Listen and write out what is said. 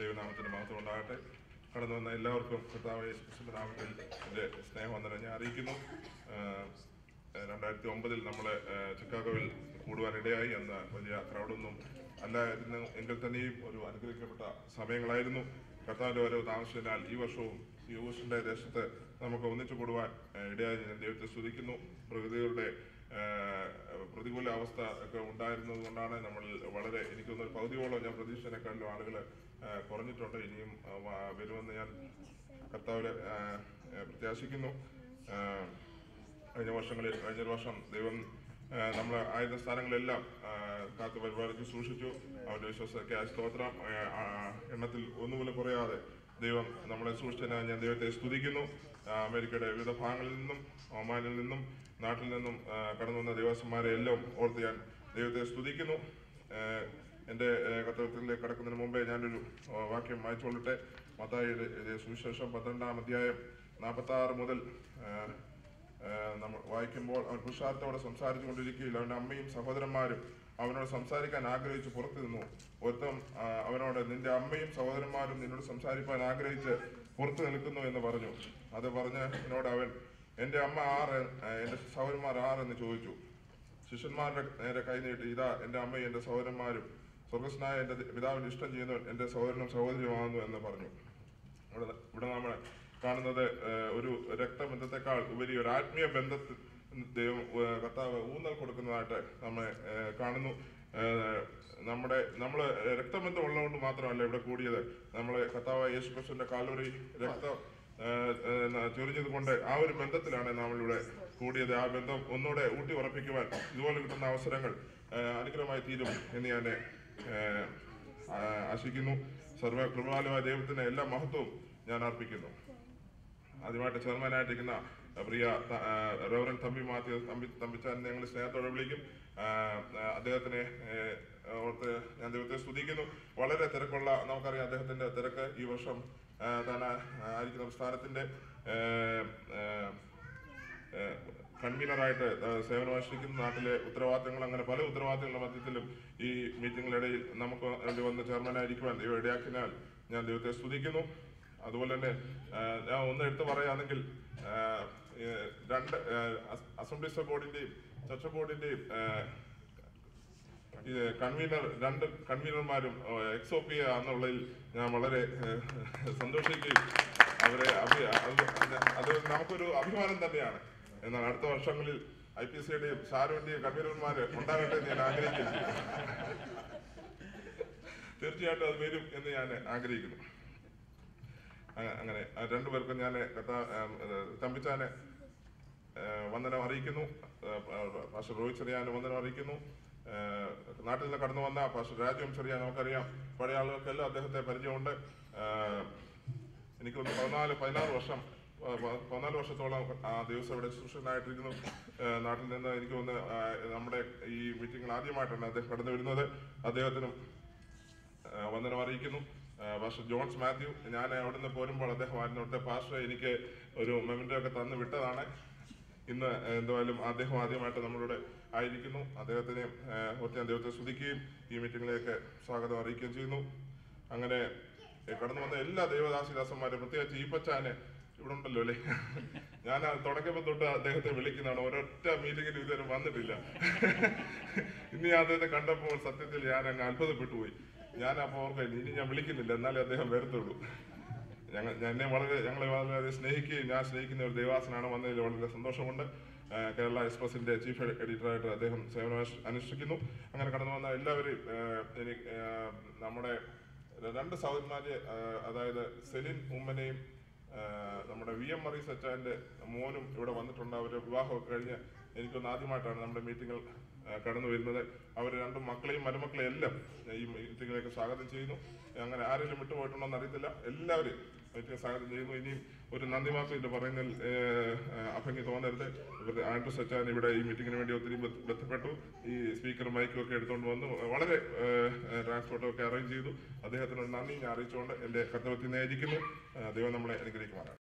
ദൈവനാമത്തിന്റെ മഹത്വം ഉണ്ടാകട്ടെ കടന്നു വന്ന എല്ലാവർക്കും കർത്താവ് യേശുക്രിസ്തുവിന്റെ നാമത്തിൽ എൻ്റെ സ്നേഹവന്ദനം ഞാൻ അറിയിക്കുന്നു ആഹ് രണ്ടായിരത്തി ഒമ്പതിൽ നമ്മൾ ചിക്കാഗോയിൽ കൂടുവാനിടയായി അന്ന് വലിയ ക്രൗഡൊന്നും അല്ലായിരുന്നു എങ്കിൽ തന്നെയും ഒരു അനുഗ്രഹിക്കപ്പെട്ട സമയങ്ങളായിരുന്നു കർത്താവിൻ്റെ ഓരോ താമസിച്ചതിനാൽ ഈ വർഷവും ഈ ഊഷിൻ്റെ ദേശത്ത് നമുക്ക് ഒന്നിച്ചു കൂടുവാൻ ആഹ് ഇടയായി ഞാൻ ദൈവത്തെ സ്തുതിക്കുന്നു പ്രകൃതിയുടെ ആഹ് പ്രതികൂല അവസ്ഥ ഒക്കെ ഉണ്ടായിരുന്നത് കൊണ്ടാണ് നമ്മൾ വളരെ എനിക്കൊന്ന് ഒരു പകുതിയോളം ഞാൻ പ്രതീക്ഷിച്ചതിനേക്കാളും ആളുകൾ കുറഞ്ഞിട്ടുണ്ട് ഇനിയും ആഹ് വ- വരുമെന്ന് ഞാൻ കർത്താവിൽ പ്രത്യാശിക്കുന്നു ആഹ് കഴിഞ്ഞ വർഷങ്ങളിൽ കഴിഞ്ഞ ഒരു വർഷം ദൈവം നമ്മൾ ആയിരുന്ന സ്ഥാനങ്ങളെല്ലാം ആ, കാത്തു പരിപാലിച്ച് സൂക്ഷിച്ചു അവന്റെ വിശ്വാസത്തെ സ്തോത്രം ആ, ആ, എണ്ണത്തിൽ ഒന്നുപോലും കുറയാതെ ദൈവം നമ്മളെ സൂക്ഷിച്ചതിനായി ഞാൻ ദൈവത്തെ സ്തുതിക്കുന്നു ആ, അമേരിക്കയുടെ വിവിധ ഭാഗങ്ങളിൽ നിന്നും ഒമാനിൽ നിന്നും നാട്ടിൽ നിന്നും ആ, കടന്നു വന്ന ദേവസ്വന്മാരെ എല്ലാം ഓർത്ത് ഞാൻ ദൈവത്തെ സ്തുതിക്കുന്നു ആ, എൻ്റെ കർത്തവ്യത്തിലേക്ക് കടക്കുന്നതിന് മുമ്പേ ഞാനൊരു ആ, വാക്യം വായിച്ചുകൊള്ളട്ടെ മത്തായിയുടെ ഇത് സുവിശേഷം പന്ത്രണ്ടാം അധ്യായം നാൽപ്പത്തി ആറ് മുതൽ ആ, ഏഹ് നമ്മൾ വായിക്കുമ്പോൾ അവൻ പുരുഷാർത്ഥത്തോടെ സംസാരിച്ചു കൊണ്ടിരിക്കുകയില്ല അവൻ്റെ അമ്മയും സഹോദരന്മാരും അവനോട് സംസാരിക്കാൻ ആഗ്രഹിച്ച് പുറത്തു നിന്നു ഒരുത്തം ആ, അവനോട് നിന്റെ അമ്മയും സഹോദരന്മാരും നിന്നോട് സംസാരിക്കാൻ ആഗ്രഹിച്ച് പുറത്തു നിൽക്കുന്നു എന്ന് പറഞ്ഞു അത് പറഞ്ഞ് എന്നോട് അവൻ എൻ്റെ അമ്മ ആറ് ഏഹ് എൻ്റെ സഹോദരന്മാർ ആറെന്ന് ചോദിച്ചു ശിഷ്യന്മാരുടെ നേരെ കൈനീട്ടി ഇതാ എൻ്റെ അമ്മയും എൻ്റെ സഹോദരന്മാരും സ്വർഗസ്നായ എൻ്റെ പിതാവിൻ്റെ ഇഷ്ടം ചെയ്യുന്നവൻ എൻ്റെ സഹോദരനും സഹോദരിയുമാകുന്നു എന്ന് പറഞ്ഞു ഇവിടെ ഇവിടെ നമ്മൾ കാണുന്നത് ഏഹ്, ഒരു രക്തബന്ധത്തെക്കാൾ ഉപരി ഒരു ആത്മീയ ബന്ധത്തിൽ ദൈവം ഏഹ്, കർത്താവ് ഊന്നൽ കൊടുക്കുന്നതായിട്ട് നമ്മൾ ഏഹ്, കാണുന്നു ഏഹ്, നമ്മുടെ നമ്മൾ രക്തബന്ധം ഉള്ളതുകൊണ്ട് മാത്രമല്ല ഇവിടെ കൂടിയത് നമ്മൾ കർത്താവ് യേശു ക്രിസ്തുവിന്റെ കാലൊരി രക്തം ഏഹ്, ഏഹ്, ചൊരിഞ്ഞത് കൊണ്ട് ആ ഒരു ബന്ധത്തിലാണ് നമ്മളിവിടെ കൂടിയത് ആ ബന്ധം ഒന്നുകൂടെ ഊട്ടി ഉറപ്പിക്കുവാൻ ഇതുപോലെ കിട്ടുന്ന അവസരങ്ങൾ ഏഹ്, അനുഗ്രഹമായി തീരും എന്ന് ഞാൻ ഏഹ്, ആ- ആശിക്കുന്നു സർവ കൃപാലുമായ ദൈവത്തിന് എല്ലാ മഹത്വവും ഞാൻ അർപ്പിക്കുന്നു ആദ്യമായിട്ട് ചെയർമാനായിട്ടിരിക്കുന്ന അഹ് പ്രിയ ത- ആഹ് റവറൻ തമ്പി മാത്യു തമ്പി തമ്പിച്ചാൻ ഞങ്ങൾ സ്നേഹത്തോടെ വിളിക്കും ആഹ് ആഹ് അദ്ദേഹത്തിനെ ഏഹ്, ഓർത്ത് ഞാൻ ദൈവത്തെ സ്തുതിക്കുന്നു വളരെ തിരക്കുള്ള നമുക്കറിയാം അദ്ദേഹത്തിന്റെ തിരക്ക് ഈ വർഷം ആഹ് താൻ ആ- ആയിരിക്കുന്ന സ്ഥാനത്തിന്റെ ഏഹ്, ഏഹ്, ഏഹ്, കൺവീനറായിട്ട് ഏഹ്, സേവനമനുഷ്ഠിക്കുന്ന നാട്ടിലെ ഉത്തരവാദിത്തങ്ങൾ അങ്ങനെ പല ഉത്തരവാദിത്തങ്ങളുടെ മധ്യത്തിലും ഈ മീറ്റിംഗിനിടയിൽ നമുക്ക് വേണ്ടി വന്ന് ചെയർമാനായിരിക്കുവാൻ ദൈവം ഇടയാക്കിനാൽ ഞാൻ ദൈവത്തെ സ്തുതിക്കുന്നു അതുപോലെ തന്നെ ഏഹ്, ഞാൻ ഒന്ന് എടുത്തു പറയുകയാണെങ്കിൽ ഏഹ്, ഏഹ്, രണ്ട് ഏഹ്, അസ്- അസംബ്ലീസ് ബോർഡിന്റെയും ചർച്ച ബോർഡിന്റെയും ഏഹ്, ഇത് കൺവീനർ രണ്ട് കൺവീനർമാരും എക്സ് ഒ പി എന്നുള്ളതിൽ ഞാൻ വളരെ ഏഹ്, സന്തോഷിക്കുകയും അവരെ അഭി അത് അത് നമുക്കൊരു അഭിമാനം തന്നെയാണ് എന്നാൽ അടുത്ത വർഷങ്ങളിൽ ഐ പി സിയുടെയും ഷാരുവിന്റെയും കൺവീനർമാര് ഉണ്ടാകട്ടെ എന്ന് ഞാൻ ആഗ്രഹിക്കുന്നു തീർച്ചയായിട്ടും അത് വരും എന്ന് ഞാൻ ആഗ്രഹിക്കുന്നു അ- അങ്ങനെ ആ രണ്ടുപേർക്കും ഞാൻ കഥാ- ഏം, ഏ, തമ്പിച്ചാനെ ഏ, വന്ദനം അറിയിക്കുന്നു ഏ, പ- പാസ്റ്റർ രോഹിത് ചെറിയാൻ വന്ദനം അറിയിക്കുന്നു ഏ, നാട്ടിൽ നിന്ന് കടന്നു വന്ന പാസ്റ്റർ രാജുവും ചെറിയാൻ നമുക്കറിയാം പഴയ ആളുകൾക്കെല്ലാം അദ്ദേഹത്തെ പരിചയമുണ്ട് ഏ, എനിക്കൊന്ന് പതിനാല് പതിനാറ് വർഷം പ- പ- പതിനാല് വർഷത്തോളം ആ ദിവസം ഇവിടെ ശുശ്രൂഷനായിട്ടിരുന്നു ഏ, നാട്ടിൽ നിന്ന് എനിക്ക് ഒന്ന് നമ്മുടെ ഈ മീറ്റിംഗിൽ ആദ്യമായിട്ടാണ് അദ്ദേഹം കടന്നു വരുന്നത് അദ്ദേഹത്തിനും ആ, വന്ദനം അറിയിക്കുന്നു ആ, പാസ്റ്റർ ജോൺസ് മാത്യു ഞാൻ അവിടുന്ന് പോരുമ്പോൾ അദ്ദേഹം അവിടുത്തെ പാസ്റ്റർ എനിക്ക് ഒരു മെമൻറ്റോ ഒക്കെ തന്നു വിട്ടതാണ് ഇന്ന് എന്തായാലും അദ്ദേഹം ആദ്യമായിട്ട് നമ്മളിവിടെ ആയിരിക്കുന്നു അദ്ദേഹത്തിന് ആ, ഓർത്ത് ഞാൻ ദൈവത്തെ സ്തുതിക്കുകയും ഈ മീറ്റിംഗിലേക്ക് സ്വാഗതം അറിയിക്കുകയും ചെയ്യുന്നു അങ്ങനെ ഏ, കടന്നു വന്ന എല്ലാ ദേവദാസിദാസന്മാരും പ്രത്യേകിച്ച് ഈപ്പച്ചാന് ഇവിടെ ഉണ്ടല്ലോ അല്ലേ ഞാൻ അത് തുടങ്ങിയപ്പോൾ തൊട്ട് അദ്ദേഹത്തെ വിളിക്കുന്നതാണ് ഒരൊറ്റ മീറ്റിംഗിന് ഇതുവരെ വന്നിട്ടില്ല ഇന്ന് ഞാൻ അദ്ദേഹത്തെ കണ്ടപ്പോൾ സത്യത്തിൽ ഞാൻ അങ്ങ് അത്ഭുതപ്പെട്ടു പോയി ഞാൻ അപ്പോൾ ഓർക്കും ഇനി ഞാൻ വിളിക്കുന്നില്ല എന്നാലേ അദ്ദേഹം വരത്തുള്ളൂ ഞങ്ങൾ എന്നെ വളരെ ഞങ്ങളെ വളരെ സ്നേഹിക്കുകയും ഞാൻ സ്നേഹിക്കുന്ന ഒരു ദേവാസനാണ് വന്നതിൽ വളരെ സന്തോഷമുണ്ട് ആ, കേരള എക്സ്പ്രസിന്റെ ചീഫ് എഡിറ്ററായിട്ട് അദ്ദേഹം സേവനം അനുഷ്- അനുഷ്ഠിക്കുന്നു അങ്ങനെ കടന്നു വന്ന എല്ലാവരെയും ആ, എനിക്ക് ആ, നമ്മുടെ രണ്ട് സഹോദരന്മാരെ ആ, അതായത് സെലിൻ ഉമ്മനെയും ആ, നമ്മുടെ വി എം മറീസ് അച്ചാന്റെ മോനും ഇവിടെ വന്നിട്ടുണ്ട് അവർ വിവാഹമൊക്കെ കഴിഞ്ഞ് എനിക്കൊന്ന് ആദ്യമായിട്ടാണ് നമ്മുടെ മീറ്റിങ്ങിൽ ആ, കടന്നു വരുന്നത് അവർ രണ്ടും മക്കളെയും മരുമക്കളെയും എല്ലാം ഈ മീറ്റിങ്ങിലേക്ക് സ്വാഗതം ചെയ്യുന്നു അങ്ങനെ ആരെങ്കിലും വിട്ടുപോയിട്ടുണ്ടോ എന്ന് അറിയത്തില്ല എല്ലാവരും മീറ്റിംഗ് സ്വാഗതം ചെയ്യുന്നു ഇനിയും ഒരു നന്ദി വാക്ക് ഇത് പറയുന്നതിൽ ഏഹ്, അഭംഗി തോന്നരുത് ഇവരുടെ ആൻഡ്രസ് അച്ചാൻ ഇവിടെ ഈ മീറ്റിങ്ങിന് വേണ്ടി ഒത്തിരി ബന്ധ- ബന്ധപ്പെട്ടു ഈ സ്പീക്കർ മൈക്കും ഒക്കെ എടുത്തുകൊണ്ട് വന്നു വളരെ ട്രാൻസ്പോർട്ടും ഒക്കെ അറേഞ്ച് ചെയ്തു അദ്ദേഹത്തിനോട് നന്ദി ഞാൻ അറിയിച്ചുകൊണ്ട് എൻ്റെ കർത്തവ്യത്തിൽ നയിക്കുന്നു ദൈവം നമ്മളെ അനുഗ്രഹിക്കുമാറാണ്